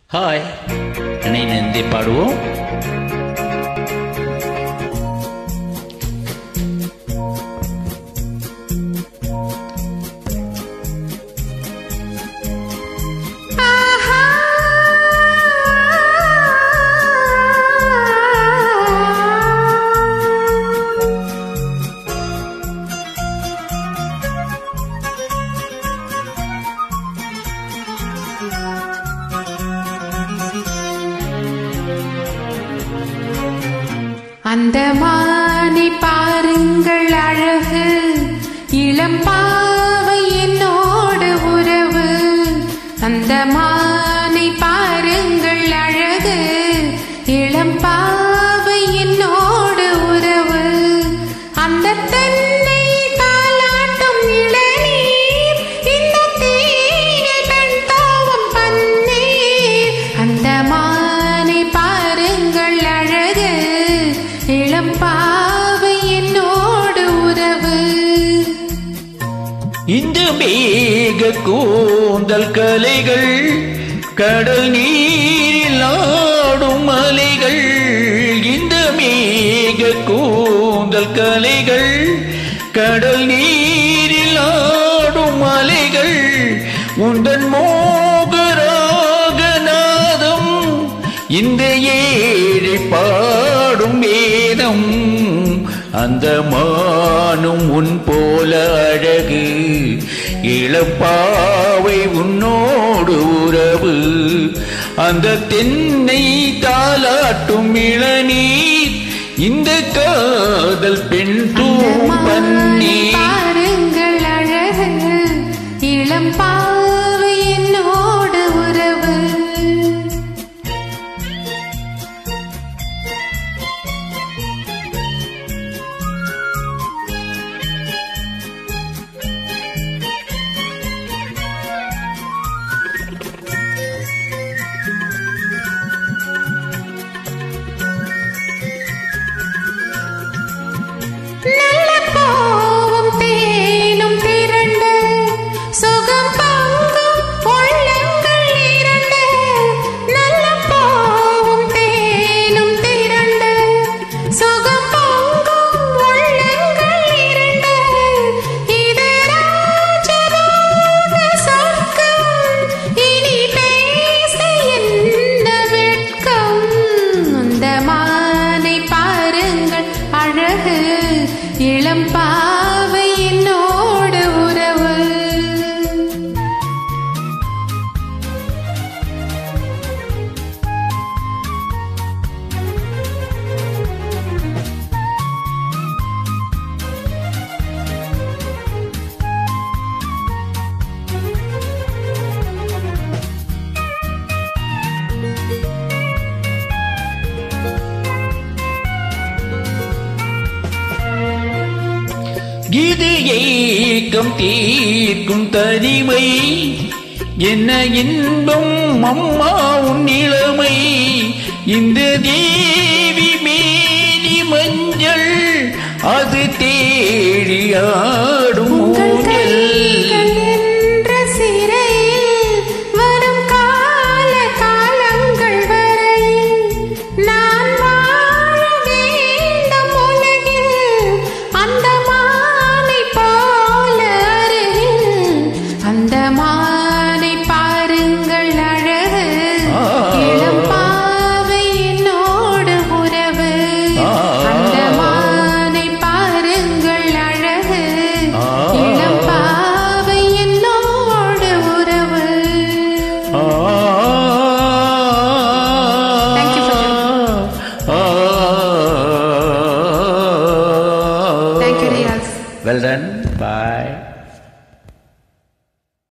Hi இணைந்து பாடுவோம் அந்த மானை பாருங்கள் அழகு இளம் பாவை என்னோடு உறவு அந்த மானை பாருங்கள் அழகு இளம் பாவை என்னோடு உறவு அந்த தென்னை தாலாட்டும் இளநீர் இந்த தேனில் தன் தாவம் பன்னீர் அந்த மானை பாருங்கள் அழகு இளம் பாவை என்னோடு உறவு இந்த மேக கூந்தல் கலைகள் கடல் நீரில் ஆடும் அலைகள் இந்த மேக கூந்தல் கலைகள் கடல் நீரில் ஆடும் அலைகள் உந்தன் மோகராக நாதம் இந்த ஏழை பாடும் வேதம் அந்த மானும் உன் போல அழகு இளப்பாவை உன்னோடு உறவு அந்த தென்னை தாலாட்டும் இளநீர் இந்த காதல் பெண் தூம்பன்னி பாருங்கள் அழகு இளம் பாவை என்னோடு உறவு நல்ல பாவம் தேனும் திரண்டு சுகம் பங்கும் உள்ளங்கள் இரண்டு நல்ல பாவம் தேனும் திரண்டு சுகம் பங்கும் உள்ளங்கள் இரண்டு இது ராஜராஜ சொர்க்கம் இனி பேச என்ன வெட்கம் அந்த மானை பாருங்கள் அழகு இளம் பாவை என்னோடு உறவு இது ஏக்கம் தீர்க்கும் தனிமை என்ன இன்பம் அம்மா உன் இளமை இந்த தேவி மேனி மஞ்சள் அது தேடியாடும் உங்கள் ஊஞ்சல் கைகள் என்ற சிறையில் வரும் கால காலங்கள் வரையில் நான் வாழ வேண்டும் உலகில் அந்த மானை போல அருகில் அந்த மானை பாருங்கள் அழகு ஆ. இளம் பாவை என்னோடு உறவு ஆ. அந்த மானை பாருங்கள் அழகு ஆ. இளம் பாவை என்னோடு உறவு Thank you for Thank you, Riaz. Well done.